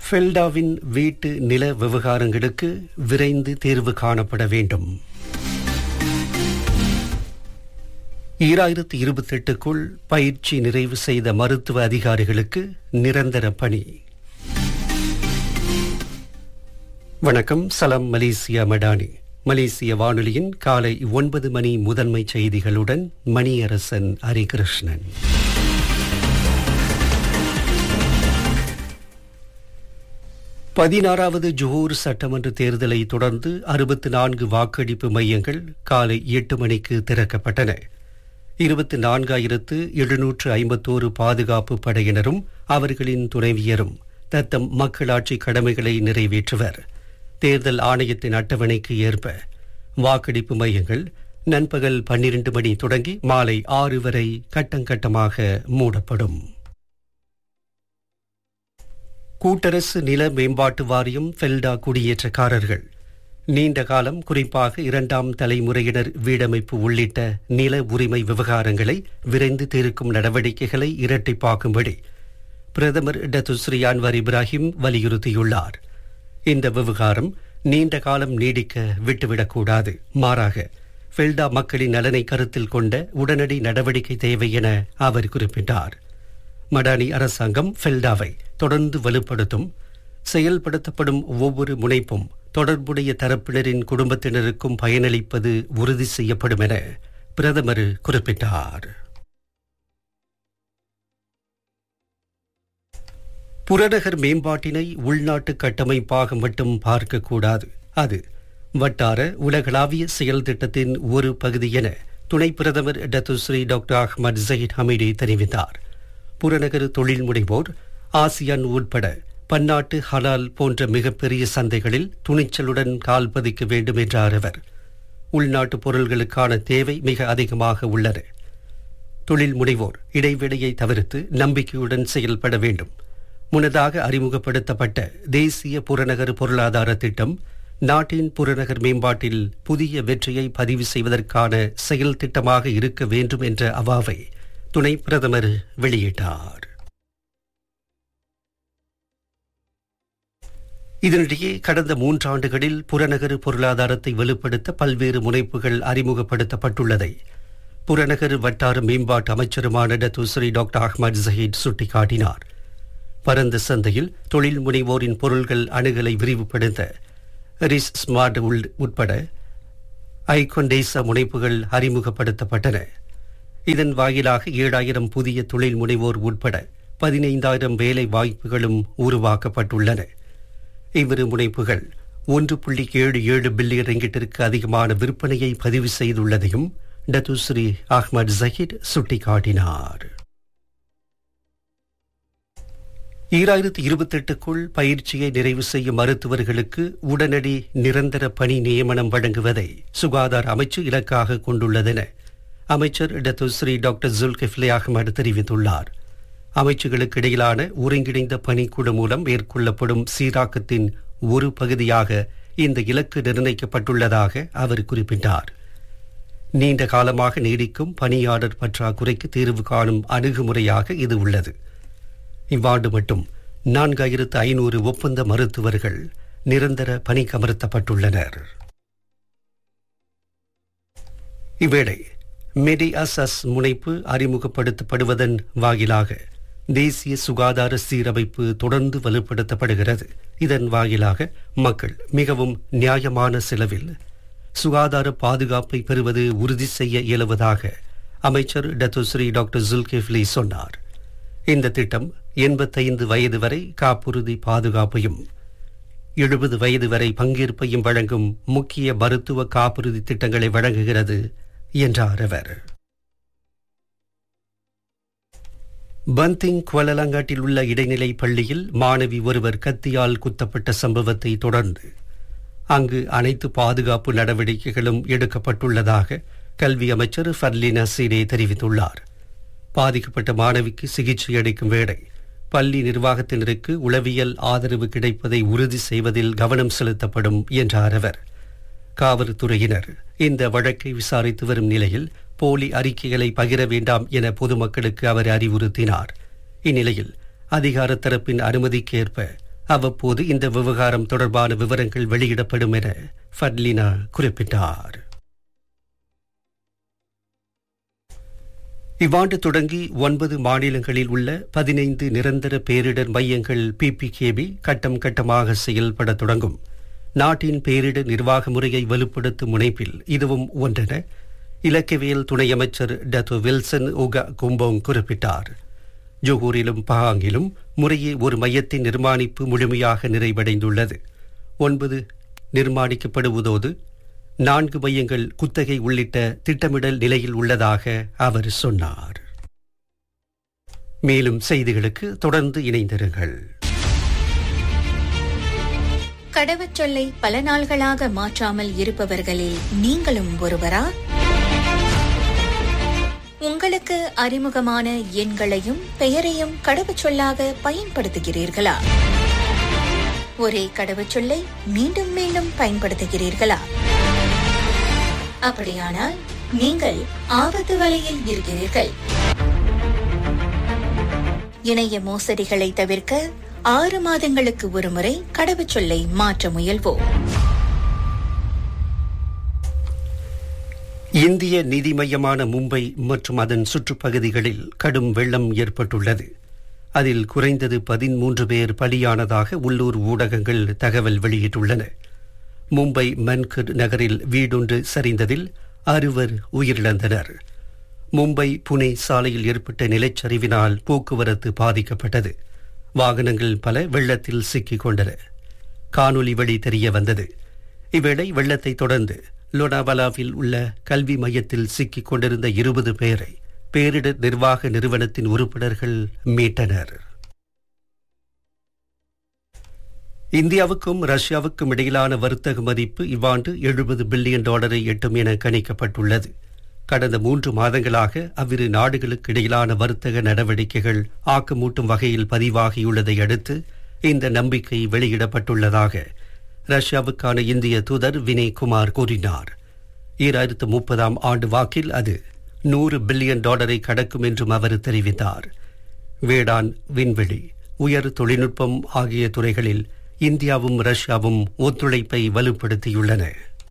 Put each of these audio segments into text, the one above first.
ஃபெல்டாவின் வீட்டு நில விவகாரங்களுக்கு விரைந்து தீர்வு காணப்பட வேண்டும் ஈராயிரத்து இருபத்தெட்டுக்குள் பயிற்சி நிறைவு செய்த மருத்துவ அதிகாரிகளுக்கு நிரந்தர பணி வணக்கம் சலாம் மலேசியா மடானி மலேசிய வானொலியின் காலை ஒன்பது மணி முதன்மை செய்திகளுடன் மணியரசன் ஹரிகிருஷ்ணன் பதினாறாவது ஜோஹூர் சட்டமன்ற தேர்தலை தொடர்ந்து அறுபத்தி நான்கு வாக்கெடுப்பு மையங்கள் காலை எட்டு மணிக்கு திறக்கப்பட்டன இருபத்தி நான்காயிரத்து எழுநூற்று ஐம்பத்தோரு பாதுகாப்பு படையினரும் அவர்களின் துணைவியரும் தத்தம் மக்களாட்சி கடமைகளை நிறைவேற்றுவர் தேர்தல் ஆணையத்தின் அட்டவணைக்கு ஏற்ப வாக்கெடுப்பு மையங்கள் நண்பகல் பன்னிரண்டு மணி தொடங்கி மாலை ஆறு வரை கட்டங்கட்டமாக மூடப்படும் கூட்டரசு நில மேம்பாட்டு வாரியம் ஃபெல்டா குடியேற்றக்காரர்கள் நீண்ட காலம் குறிப்பாக இரண்டாம் தலைமுறையினர் வீடமைப்பு உள்ளிட்ட நில உரிமை விவகாரங்களை விரைந்து தீர்க்கும் நடவடிக்கைகளை இரட்டிப்பாக்கும்படி பிரதமர் டத்துஸ்ரீ அன்வர் இப்ராஹிம் வலியுறுத்தியுள்ளார் இந்த விவகாரம் நீண்ட காலம் நீடிக்க விட்டுவிடக்கூடாது மாறாக ஃபெல்டா மக்களின் நலனை கருத்தில் கொண்ட உடனடி நடவடிக்கை தேவை என அவர் குறிப்பிட்டார் மடானி அரசாங்கம் ஃபெல்டாவை தொடர்ந்து வலுப்படுத்தும் செயல்படுத்தப்படும் ஒவ்வொரு முனைப்பும் தொடர்புடைய தரப்பினரின் குடும்பத்தினருக்கும் பயனளிப்பது உறுதி செய்யப்படும் என பிரதமர் குறிப்பிட்டார் புறநகர் மேம்பாட்டினை உள்நாட்டு கட்டமைப்பாக மட்டும் பார்க்கக்கூடாது அது வட்டார உலகளாவிய செயல் திட்டத்தின் ஒரு பகுதி என துணை பிரதமர் Datuk Seri doctor Ahmad Zahid Hamidi தெரிவித்தார் புறநகர் தொழில் முனைவோர் ஆசியான் உட்பட பன்னாட்டு ஹலால் போன்ற மிகப்பெரிய சந்தைகளில் துணிச்சலுடன் கால் பதிக்க வேண்டும் என்றார் அவர் உள்நாட்டு பொருள்களுக்கான தேவை மிக அதிகமாக உள்ளது தொழில் முனைவோர் இடைவெளியை தவிர்த்து நம்பிக்கையுடன் செயல்பட வேண்டும் முன்னதாக அறிமுகப்படுத்தப்பட்ட தேசிய புறநகர் பொருளாதார திட்டம் நாட்டின் புறநகர் மேம்பாட்டில் புதிய வெற்றியை பதிவு செய்வதற்கான செயல் திட்டமாக இருக்க வேண்டும் என்ற அவாவை துணை பிரதமர் வெளியிட்டார் இதனிடையே கடந்த மூன்றாண்டுகளில் புறநகர் பொருளாதாரத்தை வலுப்படுத்த பல்வேறு முனைப்புகள் அறிமுகப்படுத்தப்பட்டுள்ளதை புறநகர் வட்டார மேம்பாட்டு அமைச்சருமான டத்துஸ்ரீ டாக்டர் அஹ்மத் ஜஹீத் சுட்டிக்காட்டினார் பரந்த சந்தையில் தொழில் முனைவோரின் பொருள்கள் அணுகலை விரிவுபடுத்த ரிஸ் ஸ்மார்ட் உட்பட ஐகொண்டேச முனைப்புகள் அறிமுகப்படுத்தப்பட்டன இதன் வாயிலாக ஏழாயிரம் புதிய தொழில் முனைவோர் உட்பட பதினைந்தாயிரம் வேலை வாய்ப்புகளும் உருவாக்கப்பட்டுள்ளன இவ்விரு முனைப்புகள் ஒன்று புள்ளி ஏழு ஏழு பில்லியன் ரிங்கிட்டிற்கு அதிகமான விற்பனையை பதிவு செய்துள்ளதையும் டத்துஸ்ரீ அஹ்மத் ஜஹீத் சுட்டிக்காட்டினார் ஈராயிரத்தி இருபத்தெட்டுக்குள் பயிற்சியை நிறைவு செய்யும் மருத்துவர்களுக்கு உடனடி நிரந்தர பணி நியமனம் வழங்குவதை சுகாதார அமைச்சு இலக்காக கொண்டுள்ளதென அமைச்சர் டத்துஸ்ரீ டாக்டர் ஜுல்கிஃப்லே அகமது தெரிவித்துள்ளார் அமைச்சுகளுக்கு இடையிலான ஒருங்கிணைந்த பணிக்குழு மூலம் மேற்கொள்ளப்படும் சீராக்கத்தின் ஒரு பகுதியாக இந்த இலக்கு நிர்ணயிக்கப்பட்டுள்ளதாக அவர் குறிப்பிட்டார் நீண்ட காலமாக நீடிக்கும் பணியாளர் பற்றாக்குறைக்கு தீர்வு காணும் அணுகுமுறையாக இது உள்ளது இவ்வாண்டு மட்டும் நான்காயிரத்து ஐநூறு ஒப்பந்த மருத்துவர்கள் நிரந்தர பணிக்கமர்த்தப்பட்டுள்ளனர் இவ்வேளை மெடி அசஸ் முனைப்பு அறிமுகப்படுத்தப்படுவதன் வாயிலாக தேசிய சுகாதார சீரமைப்பு தொடர்ந்து வலுப்படுத்தப்படுகிறது இதன் வாயிலாக மக்கள் மிகவும் நியாயமான செலவில் சுகாதார பாதுகாப்பை பெறுவது உறுதி செய்ய இயலுவதாக அமைச்சர் டத்துஸ்ரீ டாக்டர் ஜுல்கிஃப்லி சொன்னார் இந்த திட்டம் எண்பத்தைந்து வயது வரை காப்புறுதி பாதுகாப்பையும் எழுபது வயது வரை பங்கேற்பையும் வழங்கும் முக்கிய மருத்துவ காப்புறுதி திட்டங்களை வழங்குகிறது என்றார் அவர் பந்திங் குவலலங்காட்டில் உள்ள இடைநிலை பள்ளியில் மாணவி ஒருவர் கத்தியால் குத்தப்பட்ட சம்பவத்தை தொடர்ந்து அங்கு அனைத்து பாதுகாப்பு நடவடிக்கைகளும் எடுக்கப்பட்டுள்ளதாக கல்வி அமைச்சர் ஃபர்லினா சீடே தெரிவித்துள்ளார் பாதிக்கப்பட்ட மாணவிக்கு சிகிச்சை அளிக்கும் வேளை பள்ளி நிர்வாகத்தினருக்கு உளவியல் ஆதரவு கிடைப்பதை உறுதி செய்வதில் கவனம் செலுத்தப்படும் என்றார் அவர் காவல்துறையினர் இந்த வழக்கை விசாரித்து வரும் நிலையில் போலி அறிக்கைகளை பகிர வேண்டாம் என பொதுமக்களுக்கு அவர் அறிவுறுத்தினார் இந்நிலையில் அதிகார தரப்பின் அனுமதிக்கேற்ப அவ்வப்போது இந்த விவகாரம் தொடர்பான விவரங்கள் வெளியிடப்படும் என ஃபட்லினா குறிப்பிட்டார் இவ்வாண்டு தொடங்கி ஒன்பது மாநிலங்களில் உள்ள பதினைந்து நிரந்தர பேரிடர் மையங்கள் பிபிகேபி கட்டம் கட்டமாக செயல்பட தொடங்கும் நாட்டின் பேரிடர் நிர்வாக முறையை வலுப்படுத்தும் முனைப்பில் இதுவும் ஒன்றென இலக்கியவியல் துணை அமைச்சர் டத்து வில்சன் உகா கும்போங் குறிப்பிட்டார் ஜோகூரிலும் பஹாங்கிலும் முறையே ஒரு மையத்தின் நிர்மாணிப்பு முழுமையாக நிறைவடைந்துள்ளது ஒன்பது நிர்மாணிக்கப்படுவதோடு நான்கு மையங்கள் குத்தகை உள்ளிட்ட திட்டமிடல் நிலையில் உள்ளதாக அவர் சொன்னார் மேலும் செய்திகளுக்கு தொடர்ந்து இணைந்திருங்கள் கடவுச்சொல்லை பல நாள்களாக மாற்றாமல் இருப்பவர்களில் நீங்களும் ஒருவரா உங்களுக்கு அறிமுகமான எண்களையும் பெயரையும் கடவுச்சொல்லாக பயன்படுத்துகிறீர்களா ஒரே கடவுச்சொல்லை மீண்டும் மீண்டும் பயன்படுத்துகிறீர்களா அப்படியானால் நீங்கள் ஆபத்து வலையில் இருக்கிறீர்கள் இணைய மோசடிகளை தவிர்க்க ஆறு மாதங்களுக்கு ஒருமுறை கடவுச்சொல்லை மாற்ற முயல்வோம் இந்திய நிதி மையமான மும்பை மற்றும் அதன் சுற்றுப்பகுதிகளில் கடும் வெள்ளம் ஏற்பட்டுள்ளது அதில் குறைந்தது பதிமூன்று பேர் பலியானதாக உள்ளூர் ஊடகங்கள் தகவல் வெளியிட்டுள்ளன மும்பை மன்கர் நகரில் வீடொன்று சரிந்ததில் அறுவர் உயிரிழந்தனர் மும்பை புனே சாலையில் ஏற்பட்ட நிலச்சரிவினால் போக்குவரத்து பாதிக்கப்பட்டது வாகனங்கள் பல வெள்ளத்தில் சிக்கிக் கொண்டன காணொலி வழி தெரிய வந்தது இவ்வேளை வெள்ளத்தை தொடர்ந்து லோனாவலாவில் உள்ள கல்வி மையத்தில் சிக்கிக் கொண்டிருந்த இருபது பேரை பேரிடர் நிர்வாக நிறுவனத்தின் உறுப்பினர்கள் மீட்டனர் இந்தியாவுக்கும் ரஷ்யாவுக்கும் இடையிலான வர்த்தக மதிப்பு இவ்வாண்டு எழுபது பில்லியன் டாலரை எட்டும் என கணிக்கப்பட்டுள்ளது கடந்த மூன்று மாதங்களாக அவ்விரு நாடுகளுக்கு இடையிலான வர்த்தக நடவடிக்கைகள் ஆக்கமூட்டும் வகையில் பதிவாகியுள்ளதை அடுத்து இந்த நம்பிக்கை வெளியிடப்பட்டுள்ளதாக ரஷ்யாவுக்கான இந்திய தூதர் வினய் குமார் கூறினார் ஈராயிரத்து முப்பதாம் ஆண்டு வாக்கில் அது நூறு பில்லியன் டாலரை கடக்கும் என்றும் அவர் தெரிவித்தார் வேளாண் விண்வெளி உயர் தொழில்நுட்பம் ஆகிய துறைகளில் இந்தியாவும் ரஷ்யாவும் ஒத்துழைப்பை வலுப்படுத்தியுள்ளன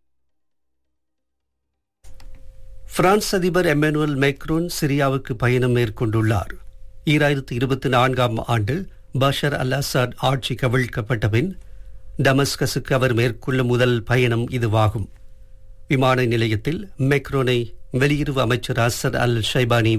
பிரான்ஸ் அதிபர் எம்மானுவல் மேக்ரோன் சிரியாவுக்கு பயணம் மேற்கொண்டுள்ளார் ஈராயிரத்து இருபத்தி நான்காம் ஆண்டு பஷர் அல் அசாத் ஆட்சி கவிழ்க்கப்பட்ட பின் டமஸ்கஸுக்கு அவர் மேற்கொள்ளும் முதல் பயணம் இதுவாகும் விமான நிலையத்தில் மெக்ரோனை வெளியுறவு அமைச்சர் அசர் அல் ஷைபானி